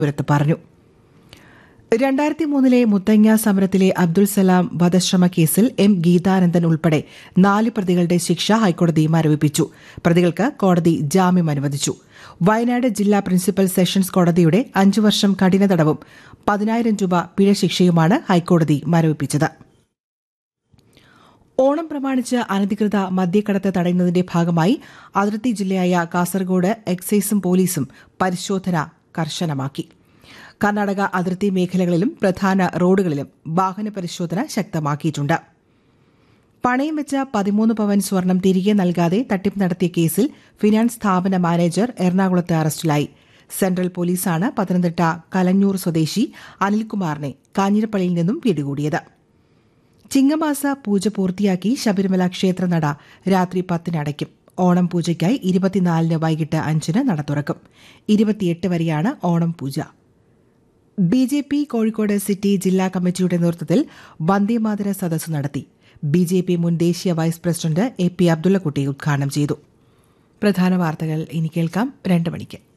പുരത്ത് പറഞ്ഞു രണ്ടായിരത്തി മൂന്നിലെ മുത്തങ്ങ സമരത്തിലെ അബ്ദുൽ സലാം വധശ്രമ കേസിൽ എം ഗീതാനന്ദൻ ഉൾപ്പെടെ നാല് പ്രതികളുടെ ശിക്ഷ ഹൈക്കോടതി മരവിപ്പിച്ചു പ്രതികൾക്ക് കോടതി ജാമ്യം അനുവദിച്ചു വയനാട് ജില്ലാ പ്രിൻസിപ്പൽ സെഷൻസ് കോടതിയുടെ അഞ്ചു വർഷം കഠിന തടവും പതിനായിരം രൂപ പിഴ ശിക്ഷയുമാണ് ഹൈക്കോടതി മരവിപ്പിച്ചത് ഓണം പ്രമാണിച്ച് അനധികൃത മദ്യക്കടത്ത് തടയുന്നതിന്റെ ഭാഗമായി അതിർത്തി ജില്ലയായ കാസർഗോഡ് എക്സൈസും പോലീസും പരിശോധന കർശനമാക്കി കർണാടക അതിർത്തി മേഖലകളിലും പ്രധാന റോഡുകളിലും വാഹന പരിശോധന ശക്തമാക്കിയിട്ടുണ്ട് പണയം വെച്ച പതിമൂന്ന് പവൻ സ്വർണം തിരികെ നൽകാതെ തട്ടിപ്പ് നടത്തിയ കേസിൽ ഫിനാൻസ് സ്ഥാപന മാനേജർ എറണാകുളത്ത് അറസ്റ്റിലായി സെൻട്രൽ പോലീസാണ് പത്തനംതിട്ട കലഞ്ഞൂർ സ്വദേശി അനിൽകുമാറിനെ കാഞ്ഞിരപ്പള്ളിയിൽ നിന്നും പിടികൂടിയത് ചിങ്ങമാസ പൂജ പൂർത്തിയാക്കി ശബരിമല ക്ഷേത്രനട രാത്രി പത്തിന് അടയ്ക്കും ഓണം പൂജയ്ക്കായി ഇരുപത്തിനാലിന് വൈകിട്ട് അഞ്ചിന് നട തുറക്കും ഇരുപത്തിയെട്ട് വരെയാണ് Onam puja B J P Kozhikode city ജില്ലാ കമ്മിറ്റിയുടെ നേതൃത്വത്തിൽ വന്ദേമാതര സദസ്സ് നടത്തി ബി ജെ പി മുൻ ദേശീയ vice president A P Abdullakutty ഉദ്ഘാടനം ചെയ്തു പ്രധാന വാർത്തകൾ ഇനി കേൾക്കാം രണ്ട് മണിക്ക്